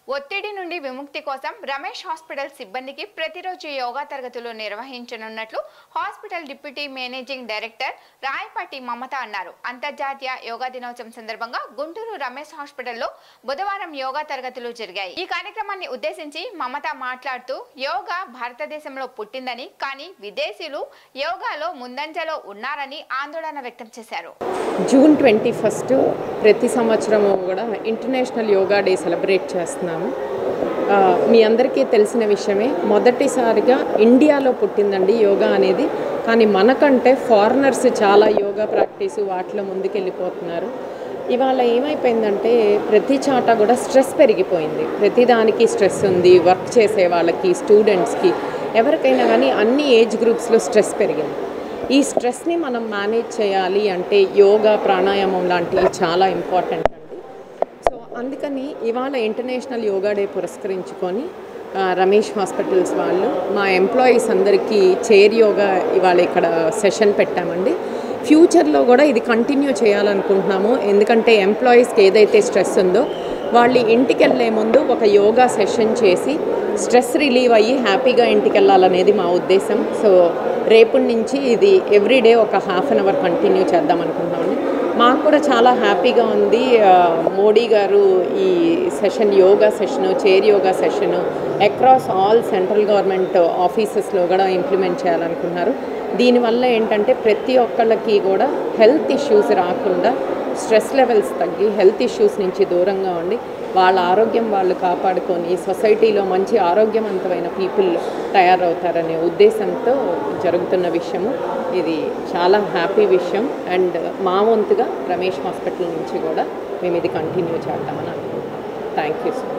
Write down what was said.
ఒత్తిడి నుండి విముక్తి కోసం రమేష్ హాస్పిటల్ సిబ్బందికి ప్రతిరోజు యోగా తరగతులు నిర్వహించనున్నట్లు hospital deputy managing director Rayapati Mamata అన్నారు అంతర్జాతీయ యోగా దినోత్సవం సందర్భంగా గుంటూరు రమేష్ హాస్పిటల్లో బుధవారం యోగా తరగతులు జరిగాయి ఈ కార్యక్రమాన్ని ఉద్దేశించి మమత మాట్లాడుతూ యోగా భారతదేశంలో పుట్టిందని కానీ విదేశీయులు యోగాలో ముందంజలో ఉన్నారని ఆందోళన వ్యక్తం చేశారు జూన్ ట్వంటీ ఫస్ట్ ప్రతి సంవత్సరము కూడా ఇంటర్నేషనల్ యోగా డే సెలబ్రేట్ చేస్తున్నాము ఆ, మీ అందరికీ తెలిసిన విషయమే మొదటిసారిగా ఇండియాలో పుట్టిందండి యోగా అనేది కానీ మనకంటే ఫారినర్స్ చాలా యోగా ప్రాక్టీస్ వాటిలో ముందుకెళ్ళిపోతున్నారు ఇవాళ ఏమైపోయిందంటే ప్రతి చాట కూడా స్ట్రెస్ పెరిగిపోయింది ప్రతి దానికి స్ట్రెస్ ఉంది వర్క్ చేసే వాళ్ళకి స్టూడెంట్స్కి ఎవరికైనా కానీ అన్ని ఏజ్ గ్రూప్స్లో స్ట్రెస్ పెరిగింది ఈ స్ట్రెస్ని మనం మేనేజ్ చేయాలి అంటే యోగా ప్రాణాయామం లాంటివి చాలా ఇంపార్టెంట్ అండి సో అందుకని ఇవాళ ఇంటర్నేషనల్ యోగా డే పురస్కరించుకొని ఆ, రమేష్ హాస్పిటల్స్ వాళ్ళు మా ఎంప్లాయీస్ అందరికీ చైర్ యోగా ఇవాళ ఇక్కడ సెషన్ పెట్టామండి ఫ్యూచర్లో కూడా ఇది కంటిన్యూ చేయాలనుకుంటున్నాము ఎందుకంటే ఎంప్లాయీస్కి ఏదైతే స్ట్రెస్ ఉందో వాళ్ళు ఇంటికి వెళ్ళే ముందు ఒక యోగా సెషన్ చేసి స్ట్రెస్ రిలీవ్ అయ్యి హ్యాపీగా ఇంటికి వెళ్ళాలనేది మా ఉద్దేశం సో రేపటి నుంచి ఇది ఎవ్రీడే ఒక హాఫ్ అన్ అవర్ కంటిన్యూ చేద్దాం అనుకుంటున్నామండి మాకు కూడా చాలా హ్యాపీగా ఉంది ఆ, మోడీ గారు ఈ session yoga session chair yoga session across all central government ఆఫీసెస్లో కూడా ఇంప్లిమెంట్ చేయాలనుకుంటున్నారు దీనివల్ల ఏంటంటే ప్రతి ఒక్కళ్ళకి కూడా హెల్త్ ఇష్యూస్ రాకుండా స్ట్రెస్ లెవెల్స్ తగ్గి హెల్త్ ఇష్యూస్ నుంచి దూరంగా ఉండి వాళ్ళ ఆరోగ్యం వాళ్ళు కాపాడుకొని సొసైటీలో మంచి ఆరోగ్యవంతమైన పీపుల్ తయారవుతారనే ఉద్దేశంతో జరుగుతున్న విషయము ఇది చాలా హ్యాపీ విషయం అండ్ మా వంతుగా రమేష్ హాస్పిటల్ నుంచి కూడా మేము ఇది కంటిన్యూ చేద్దామని అనుకుంటున్నాం థ్యాంక్ యూ సో మచ్